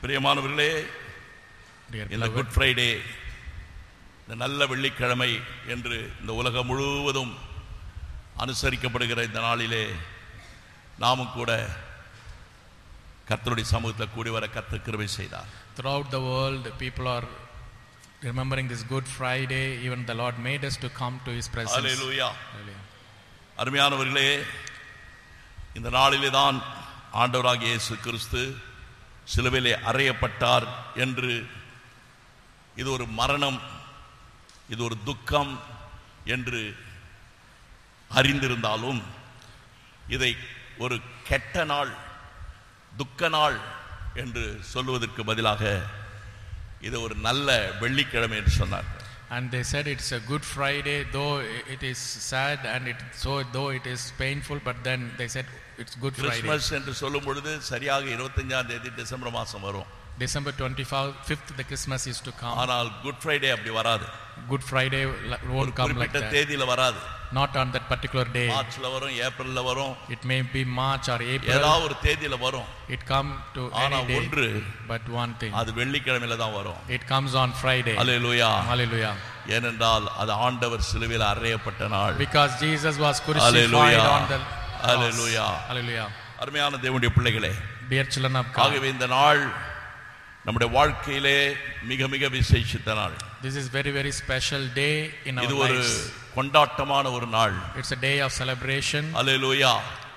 பிரியமானவர்களே Dear இந்த beloved, good Friday இந்த நல்ல வெள்ளிக்கிழமை என்று இந்த உலகம் முழுவதும் அனுசரிக்கப்படுகிற இந்த நாளிலே நாமும் கூட கர்த்தருடைய சமூகத்தில் கூடி வர கர்த்தர் கிருபை செய்தார் throughout the world, people are remembering this Good Friday. Even the Lord made us to come to His presence. Hallelujah Hallelujah. அருமையானவர்களே இந்த நாளிலே தான் ஆண்டவராகிய இயேசு கிறிஸ்து சிலுவையிலே அறையப்பட்டார் என்று இது ஒரு மரணம் இது ஒரு துக்கம் என்று அறிந்திருந்தாலும் இதை ஒரு கெட்ட நாள் துக்க நாள் என்று சொல்லுவதற்கு பதிலாக இது ஒரு நல்ல வெள்ளிக்கிழமை என்று சொன்னார் And they said it's a Good Friday, though it is sad and it so though it is painful, but then they said it's Good Friday. Christmas என்று சொல்லும் பொழுது சரியாக இருபத்தஞ்சாம் தேதி டிசம்பர் மாதம் வரும் December 25th, the Christmas is to come. ஆனால் Good Friday அப்படி வராது Good Friday li- won't come like குறிப்பிட்ட that. தேதியில வராது Not on that particular day. மார்ச்ல வரும் ஏப்ரல்ல வரும் It may be March or April. ஏதாவது ஒரு தேதியில வரும் It come to ஆனா any day. ஒன்று But one thing, அது வெள்ளிக்கிழமையில தான் வரும் it comes on Friday. Hallelujah Hallelujah. ஏனென்றால் அது ஆண்டவர் சிலுவையில் அறையப்பட்ட நாள் Because Jesus was crucified Hallelujah. on the cross. Hallelujah. Hallelujah. அருமையான தேவனுடைய பிள்ளைகளே Dear children of God, ஆகவே இந்த நாள் நம்முடைய வாழ்க்கையிலே மிக மிக விசேஷித்த நாள் this is very very special day in our இது ஒரு lives. கொண்டாட்டமான ஒரு நாள் It's a day of celebration. அல்லேலூயா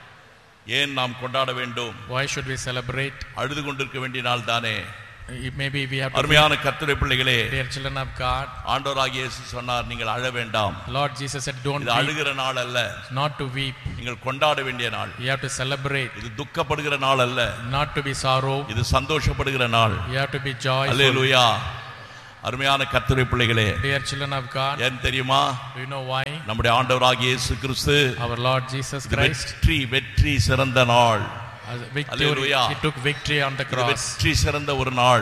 ஏன் நாம் கொண்டாட வேண்டும் Why should we celebrate? அழுது கொண்டிருக்க வேண்டிய நாள் தானே It Maybe we have to அருமையான கர்த்தருடைய பிள்ளைகளே Dear children of God, ஆண்டவராகிய இயேசு சொன்னார் நீங்கள் அழ வேண்டாம் Lord Jesus said, don't இது weep, அழுகிற நாள் அல்ல not to weep. நீங்கள் கொண்டாட வேண்டிய நாள் You have to celebrate, இது துக்கப்படுகிற நாள் அல்ல not to be sorrow. இது சந்தோஷப்படுகிற நாள் You have to be joyful. அல்லேலூயா அருமையான கர்த்தருடைய பிள்ளைகளே Dear children of God, ஏன் தெரியுமா do you know why? நம்முடைய ஆண்டவராகிய இயேசு கிறிஸ்து Our Lord Jesus இது Christ, வெற்றி வெற்றி சிறந்த நாள் as a victory, Hallelujah. He took victory on the இது cross. வெற்றி சிறந்த ஒரு நாள்